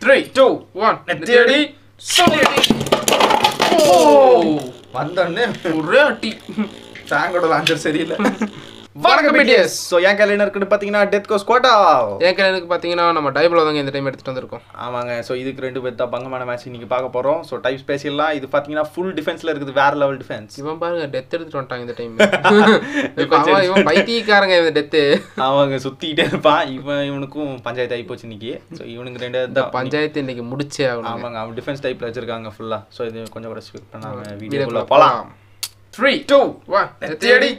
Three two one தேடி ஓ வந்தோடனே ஒரே அட்டி டேங்கோட லான்ச்சர் சரியில்லை வணக்கம் பிடிஎஸ் ஸோ என் கையில் என்ன இருக்குன்னு பார்த்தீங்கன்னா டெத் கோஸ் கோட்டா என் கிழனுக்கு பார்த்தீங்கன்னா நம்ம டைபிள் தாங்க இந்த டைம் எடுத்துட்டு வந்திருக்கோம் ஆமாங்க ஸோ இதுக்கு ரெண்டு பேர் தான் பங்கமான மேட்ச் இன்னைக்கு பார்க்க போகிறோம் ஸோ டைப் ஸ்பேசியல்லாம் இது பார்த்தீங்கன்னா ஃபுல் டிஃபென்ஸில் இருக்குது வேற லெவல் டிஃபென்ஸ் இவன் பாருங்க டெத் எடுத்துட்டு வந்துட்டாங்க இந்த டைம் அவன் இவன் பைத்தியக்காரங்க இந்த டெத்து அவங்க சுற்றிக்கிட்டே இருப்பான் இவன் இவனுக்கும் பஞ்சாயத்து ஆகி போச்சு இன்னைக்கு ஸோ இவனுக்கு ரெண்டு இந்த தான் பஞ்சாயத்து இன்னைக்கு முடிச்சே ஆகணும் ஆமாங்க அவன் டிஃபென்ஸ் டைப்பில் வச்சிருக்காங்க ஃபுல்லாக ஸோ இது கொஞ்சம் கூட ஸ்கிப் பண்ணாங்க வீடியோக்குள்ள வீடியோக்குள்ளே போகலாம் போலாம் த்ரீ டூ ஒன் தேடி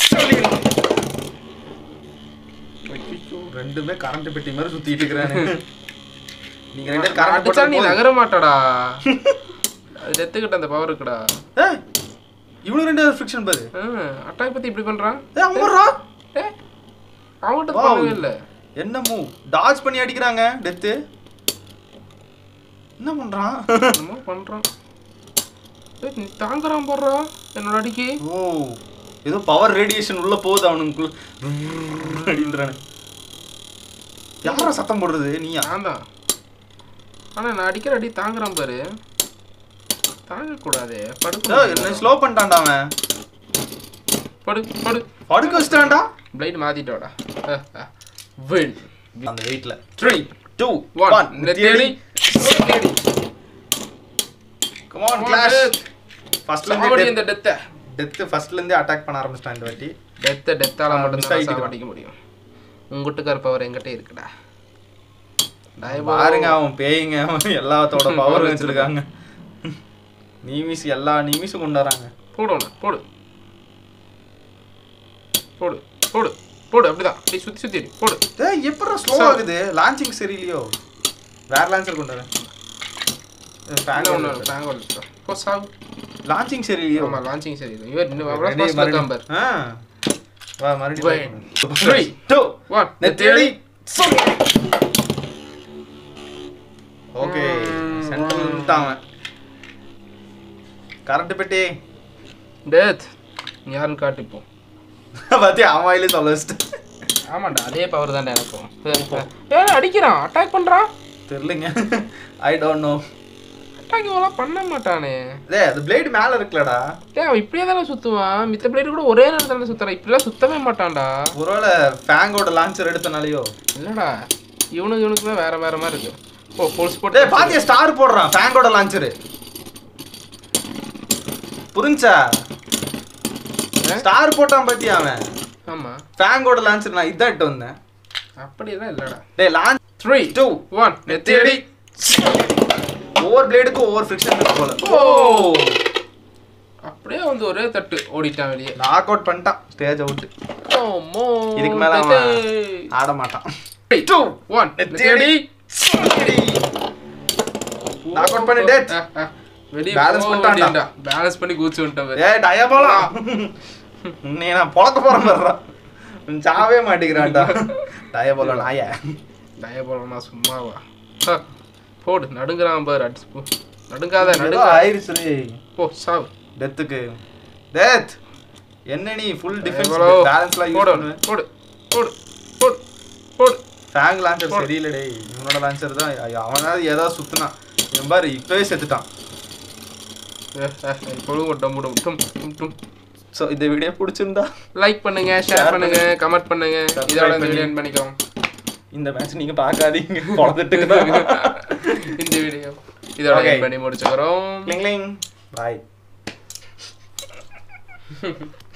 ரெண்டுமே கரண்ட் பெட்டி மாதிரி சுத்திட்டு இருக்கிறானு நீங்க ரெண்டு பேரும் கரண்ட் அடிச்சா நீ நகர மாட்டடா அது டெத்துக்கிட்ட அந்த பவர் இருக்குடா இவனு ரெண்டு ஃபிக்ஷன் பாரு அட்டாக் பத்தி இப்படி பண்றான் ஏய் அம்மாடா ஏ அவன்கிட்ட Wow. பண்ணவே இல்ல என்ன மூவ் டாஜ் பண்ணி அடிக்கிறாங்க டெத்து என்ன பண்றான் என்னமோ பண்றான் ஏய், நீ தாங்குறான் போடுறா என்னோட அடிக்கு ஓ ஏதோ பவர் ரேடியேஷன் உள்ள போகுது அவனுக்குள்ள அப்படின்றானு யாரா சத்தம் போடுறது நீயா நான் தான் ஆனா நான் அடிக்கிற அடி தாங்குறான் பாரு தாங்க கூடாதே ஏய், படுக்க என்ன ஸ்லோ பண்ணிட்டான்டா அவன் படு படு படுக்க வச்சிட்டான்டா பிளைட் மாத்திட்டோடா வின் அந்த வெயிட்ல த்ரீ டூ ஒன் ஒன் தேடி கம் ஆன் கிளாஷ் ஃபர்ஸ்ட்ல சாவடி இருந்து இந்த டெத்தை டெத் ஃபர்ஸ்ட்ல இருந்தே அட்டாக் பண்ண ஆரம்பிச்சிட்டான் இந்த வாட்டி டெத்தை டெத்தால ஆ, மட்டும் miss தான் ஆயிட்டு சாவடிக்க முடியும் உங்ககிட்ட பவர் என்கிட்ட இருக்குடா டயபோ பாருங்க அவன் பேய்ங்க அவன் எல்லாத்தோட பவர் வச்சிருக்காங்க நீமிஸ் எல்லா நீமிஸும் கொண்டு வராங்க போடு அவனை, போடு போடு போடு போடு அப்படிதான் அப்படியே சுத்தி சுத்தி அடி, போடு ஏய் எப்படா ஸ்லோ ஆகுது லான்ச்சிங் சரியில்லையோ வேற லான்ச்சர் கொண்டு வரேன் என்ன ஒண்ணு ஃபேங் ஒன்று போ சாவு லான்ச்சிங் சரியில்லையோ ஆமா லான்ச்சிங் சரி இல்லை இவர் இன்னும் அவ்வளோ மறுபடியும் ஃபாஸ்ட் இருக்கான் பாரு ஆ. வா Wait. மறுபடியும் Three, டூ ஒன் நெத்தேடி ஓகே ம், சென்ட்ரல் விட்டான் கரண்ட் பெட்டி டேத் யாருன்னு காட்டு இப்போ பத்தி அவன் வாயிலே சொல்ல வச்சுட்டு ஆமாண்டா அதே பவர் தான்டா எனக்கும் ஏன் அடிக்கிறான் அட்டாக் பண்றான் தெரியலங்க ஐ டோன்ட் நோ அட்டாக் இவெல்லாம் பண்ண மாட்டானே டேய் அது பிளேட் மேல இருக்குலடா டேய் அவன் இப்படியே தானே சுத்துவான் மித்த பிளேடு கூட ஒரே நேரத்தில் தானே சுத்துறான் இப்படிலாம் சுத்தவே மாட்டான்டா ஒருவேளை ஃபேங்கோட லான்ச்சர் எடுத்தனாலயோ இல்லடா இவனுக்கு இவனுக்குமே வேற வேற மாதிரி இருக்கு ஓ போல்ஸ் போட்டு டேய் பாத்தியா ஸ்டார் போடுறான் ஃபேங்கோட லான்ச்சர் புரிஞ்சா ஸ்டார் போட்டான் பாத்தியா அவன் ஆமா ஃபேங்கோட லான்ச்சர் நான் இதான் இட்டு வந்தேன் அப்படியெல்லாம் இல்லடா டேய் லான்ச் த்ரீ டூ ஒன் நெத்தியடி ஒவ்வொரு பிளேடுக்கும் ஒவ்வொரு ஃபிக்ஷன் இருக்கு போல ஓ அப்படியே வந்து ஒரே தட்டு ஓடிட்டான் வெளியே நாக் அவுட் பண்ணிட்டான் ஸ்டேஜ் அவுட் ஓமோ இதுக்கு மேல அவன் ஆட மாட்டான் டூ ஒன் நெத்தியடி நாக் அவுட் பண்ணி டேட் வெளியே Balance பண்ணிட்டான்டா. பண்ணிட்டான்டா பேலன்ஸ் பண்ணி கூச்சு வந்துட்டான் ஏய் டயபோலா நீ நான் பொழக்க போறேன் பாருடா உன் சாவே மாட்டேங்கிறான்டா டயபோலா நாய டயபோலனா சும்மாவா ஹ, போடு நடுங்குறான் பாரு அடிச்சு போ நடுங்காத ஏதோ நடுங்க ஆயிருச்சு டேய் போ சாவு டெத்துக்கு டெத் என்ன நீ ஃபுல் டிஃபென்ஸ் எவ்வளோ? பேலன்ஸ்லாம் யூஸ் போடு பண்ணுவ போடு போடு போடு போடு ஃபேங் லான்ச்சர் சரியில்லை டேய் இவனோட லான்ச்சர் தான் ஐயோ, அவனாவது ஏதாவது சுத்துனான் இவன் பாரு இப்பவே செத்துட்டான் பொழுது டும் டும் டும் டும் டும் ஸோ இந்த வீடியோ பிடிச்சிருந்தா லைக் பண்ணுங்க ஷேர் பண்ணுங்க கமெண்ட் பண்ணுங்க Subscribe இதோட இந்த பண்ணி. வீடியோ end பண்ணிக்கோங்க இந்த மேட்ச் நீங்க பார்க்காதீங்க குழந்தைட்டுக்கு தான் இந்த வீடியோ இதோட Okay. end பண்ணி முடிச்சுக்கிறோம் கிளிங் கிளிங் பாய்